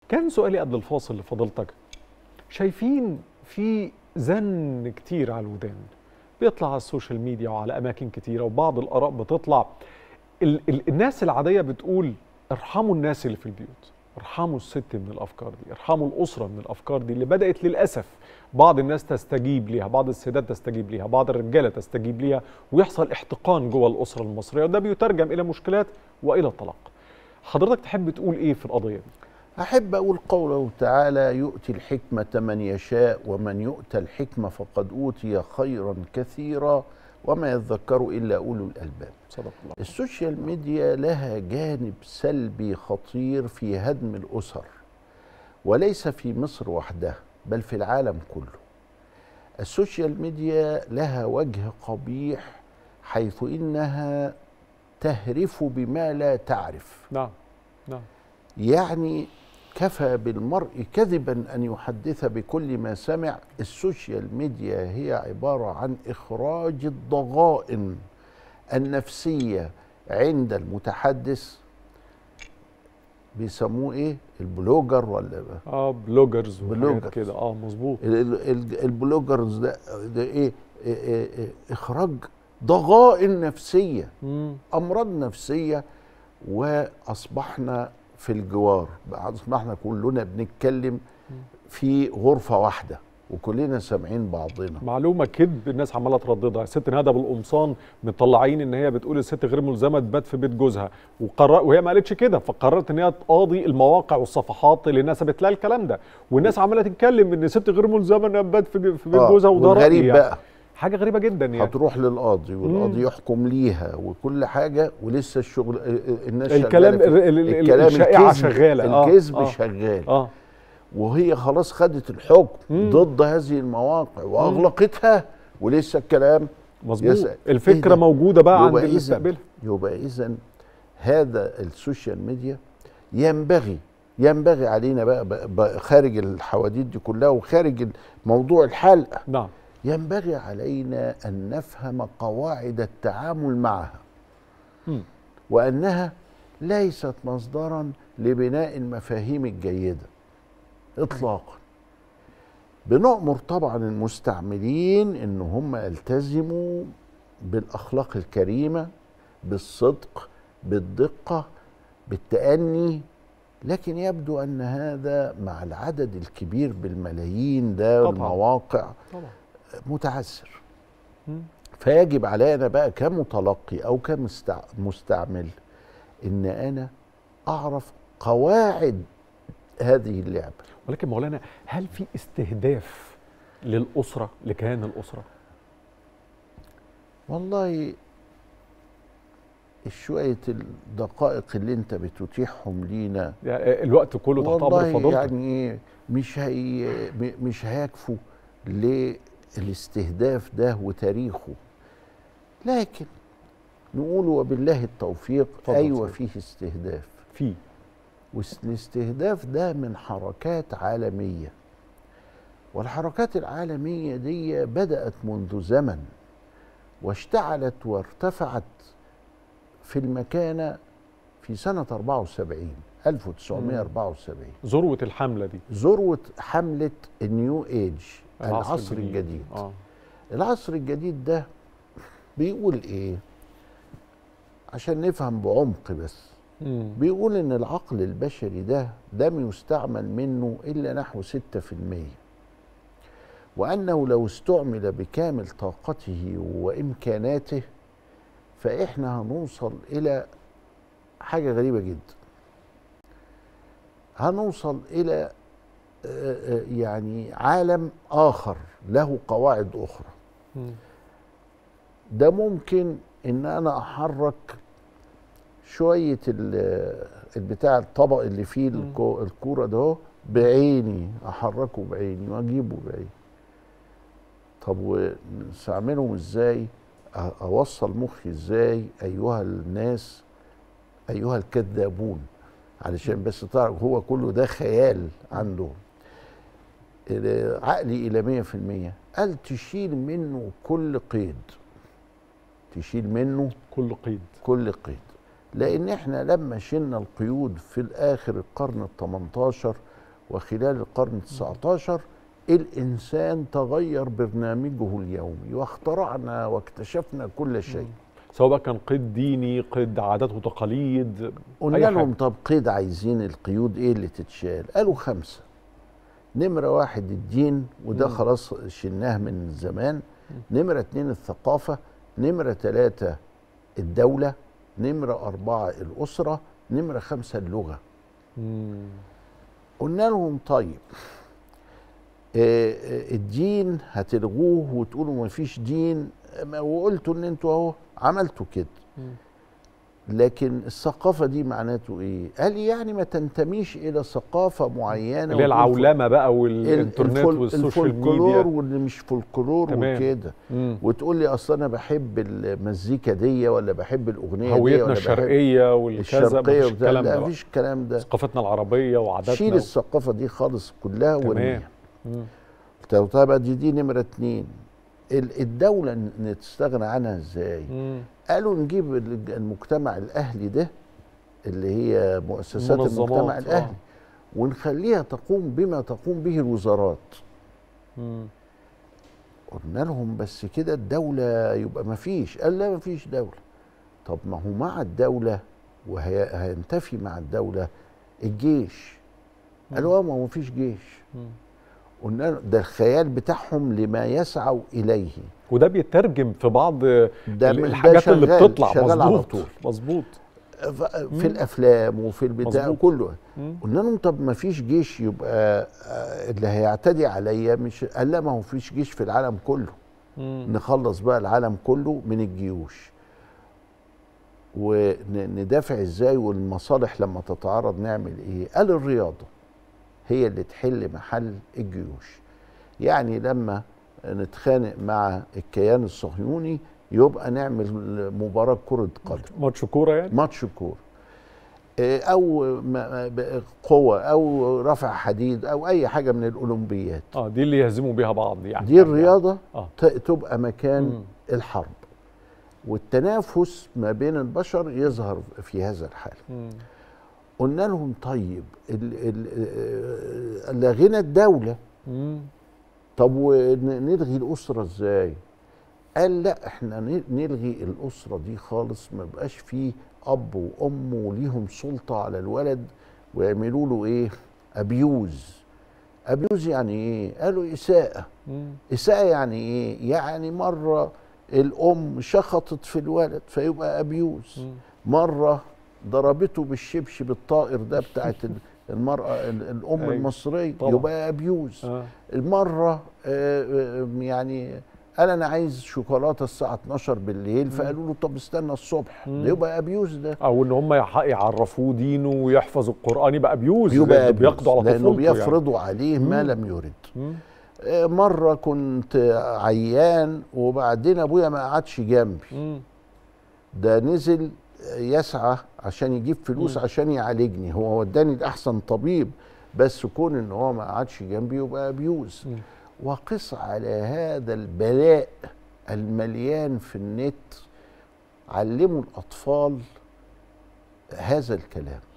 كان سؤالي قبل الفاصل لفضيلتك شايفين في زن كتير على الودان بيطلع على السوشيال ميديا وعلى اماكن كتيره وبعض الاراء بتطلع ال ال الناس العاديه بتقول ارحموا الناس اللي في البيوت ارحموا الست من الافكار دي ارحموا الاسره من الافكار دي اللي بدات للاسف بعض الناس تستجيب ليها بعض السيدات تستجيب ليها بعض الرجاله تستجيب ليها ويحصل احتقان جوه الاسره المصريه وده بيترجم الى مشكلات والى الطلاق حضرتك تحب تقول ايه في القضيه دي أحب أقول قوله تعالى يؤتي الحكمة من يشاء ومن يؤتى الحكمة فقد أوتي خيرا كثيرا وما يذكر إلا أولو الألباب صدق الله السوشيال ميديا لها جانب سلبي خطير في هدم الأسر وليس في مصر وحدها بل في العالم كله السوشيال ميديا لها وجه قبيح حيث إنها تهرف بما لا تعرف نعم نعم يعني كفى بالمرء كذبا ان يحدث بكل ما سمع السوشيال ميديا هي عباره عن اخراج الضغائن النفسيه عند المتحدث بيسموه ايه البلوجر ولا اه بلوجرز بلوجرز. وحاجات كده اه مظبوط ال- ال- ال- البلوجرز ده, ده إيه, إيه, إيه, إيه اخراج ضغائن نفسيه مم. امراض نفسيه واصبحنا في الجوار بقى اصبحنا كلنا بنتكلم في غرفه واحده وكلنا سامعين بعضنا معلومه كذب الناس عماله ترددها الست نهاد ابو القمصان مطلعين ان هي بتقول الست غير ملزمه تبات في بيت جوزها وقرر وهي ما قالتش كده فقررت ان هي تقاضي المواقع والصفحات اللي نسبت لها الكلام ده والناس عماله تتكلم ان الست غير ملزمه انها تبات في في بيت آه، جوزها وده والغريب رأيي بقى حاجه غريبه جدا يعني هتروح للقاضي والقاضي يحكم ليها وكل حاجه ولسه الشغل الناس الكلام شغالة في- ال- ال- ال- الكلام الشائعة الكذب- شغالة. آه، الكذب آه. شغال اه وهي خلاص خدت الحكم مم. ضد هذه المواقع واغلقتها ولسه الكلام مظبوط يسأل. الفكره إيه ده؟ موجوده بقى عند يبقى اللي إذن- استقبلها يبقى اذا هذا السوشيال ميديا ينبغي ينبغي علينا بقى, بقى, بقى خارج الحواديت دي كلها وخارج موضوع الحلقه نعم ينبغي علينا ان نفهم قواعد التعامل معها مم. وانها ليست مصدرا لبناء المفاهيم الجيده اطلاقا بنؤمر طبعا المستعملين ان هم يلتزموا بالاخلاق الكريمه بالصدق بالدقه بالتاني لكن يبدو ان هذا مع العدد الكبير بالملايين ده طبعاً. والمواقع طبعا متعثر مم. فيجب علينا بقى كمتلقي او كمستعمل ان انا اعرف قواعد هذه اللعبه ولكن مولانا هل في استهداف للاسره لكيان الاسره والله شويه الدقائق اللي انت بتتيحهم لينا يعني الوقت كله تحت امر والله فضيلتك يعني إيه، مش هي م- مش هيكفوا للاستهداف ده وتاريخه لكن نقول وبالله التوفيق اتفضل ايوه سيدي. فيه استهداف في والاستهداف ده من حركات عالميه والحركات العالميه دي بدات منذ زمن واشتعلت وارتفعت في المكانه في سنه 74 1974 ذروه الحمله دي ذروه حمله النيو ايج العصر الجديد اه العصر الجديد ده بيقول ايه عشان نفهم بعمق بس مم. بيقول ان العقل البشري ده لم يستعمل منه الا نحو 6% وانه لو استعمل بكامل طاقته وامكاناته فاحنا هنوصل الى حاجه غريبه جدا هنوصل الى آه، آه، يعني عالم اخر له قواعد اخرى مم. ده ممكن ان انا احرك شويه ال- البتاع الطبق اللي فيه مم. الكو- الكوره ده اهو بعيني احركه بعيني واجيبه بعيني طب ونستعملهم ازاي أ- اوصل مخي ازاي ايها الناس ايها الكذابون علشان بس تعرف هو كله ده خيال عندهم ال- عقلي الى مية في المية قال تشيل منه كل قيد تشيل منه كل قيد كل قيد لان احنا لما شلنا القيود في الاخر القرن ال 18 وخلال القرن ال 19 الانسان تغير برنامجه اليومي واخترعنا واكتشفنا كل شيء سواء بقى كان قيد ديني قيد عادات وتقاليد قلنا أي لهم حاجة. طب قيد عايزين القيود ايه اللي تتشال قالوا خمسه نمره واحد الدين وده مم. خلاص شلناه من زمان نمره اتنين الثقافه نمره ثلاثه الدوله نمره اربعه الاسره نمره خمسه اللغه مم. قلنا لهم طيب آه، آه، الدين هتلغوه وتقولوا ما فيش دين ما- وقلتوا ان انتوا اهو عملتوا كده مم. لكن الثقافة دي معناته ايه؟ قال لي يعني ما تنتميش إلى ثقافة معينة اللي هي وتقول العولمه بقى ال- والانترنت الفول- والسوشيال الفولكلور ميديا واللي مش فولكلور تمام. وكده مم. وتقول لي اصل انا بحب المزيكا دي ولا بحب الاغنيه دي هويتنا ولا بحب الشرقيه والكذا الشرقيه مفيش وبتاع الكلام لا ده بقى. مفيش الكلام ده ثقافتنا العربيه وعاداتنا شيل و- الثقافه دي خالص كلها تمام. وارميها مم. طب طيب دي دي نمره اتنين ال- الدوله ن- تستغنى عنها ازاي؟ مم. قالوا نجيب ال- المجتمع الاهلي ده اللي هي مؤسسات المنظمات، المجتمع آه. الاهلي ونخليها تقوم بما تقوم به الوزارات مم. قلنا لهم بس كده الدولة يبقى ما فيش قال لا ما فيش دولة طب ما هو مع الدولة وهينتفي مع الدولة الجيش قالوا اه ما هو فيش جيش مم. قلنا له ده الخيال بتاعهم لما يسعوا إليه وده بيترجم في بعض ده ال- ده الحاجات اللي شغال- بتطلع شغال على مظبوط طول مظبوط ف- مم. في الافلام وفي البتاع مظبوط. كله مم. قلنا لهم طب ما فيش جيش يبقى آه، اللي هيعتدي عليا مش قال لا ما هو فيش جيش في العالم كله مم. نخلص بقى العالم كله من الجيوش وندافع ازاي والمصالح لما تتعارض نعمل ايه قال الرياضه هي اللي تحل محل الجيوش يعني لما نتخانق مع الكيان الصهيوني يبقى نعمل مباراه كره قدم ماتش كوره يعني ماتش كوره إيه، او م- ب- قوه او رفع حديد او اي حاجه من الاولمبيات اه دي اللي يهزموا بيها بعض يعني دي الرياضه اه ت- تبقى مكان مم. الحرب والتنافس ما بين البشر يظهر في هذا الحال مم. قلنا لهم طيب ال- ال- آه، لغينا الدولة مم. طب ونلغي الأسرة ازاي قال لا احنا ن- نلغي الأسرة دي خالص ما بقاش فيه أب وأم وليهم سلطة على الولد ويعملوا له ايه أبيوز أبيوز يعني ايه قالوا إساءة مم. إساءة يعني إيه؟ يعني مرة الأم شخطت في الولد فيبقى أبيوز مم. مرة ضربته بالشبشب الطائر ده بتاعت ال- المرأة ال- الأم أيوة، المصرية طبعا. يبقى أبيوز اه المرة آه، آه، يعني قال أنا عايز شوكولاتة الساعة 12 بالليل فقالوا له طب استنى الصبح مم. ده يبقى أبيوز ده او ان هم يح- يعرفوه دينه ويحفظ القران يبقى ابيوز يبقى لأنه أبيوز بياخدوا على لأنه طفولته يعني. بيفرضوا عليه ما مم. لم يرد مم. آه، مرة كنت عيان وبعدين أبويا ما قعدش جنبي مم. ده نزل يسعى عشان يجيب فلوس مم. عشان يعالجني هو وداني لاحسن طبيب بس كون ان هو ما قعدش جنبي يبقى ابيوز مم. وقس على هذا البلاء المليان في النت علموا الاطفال هذا الكلام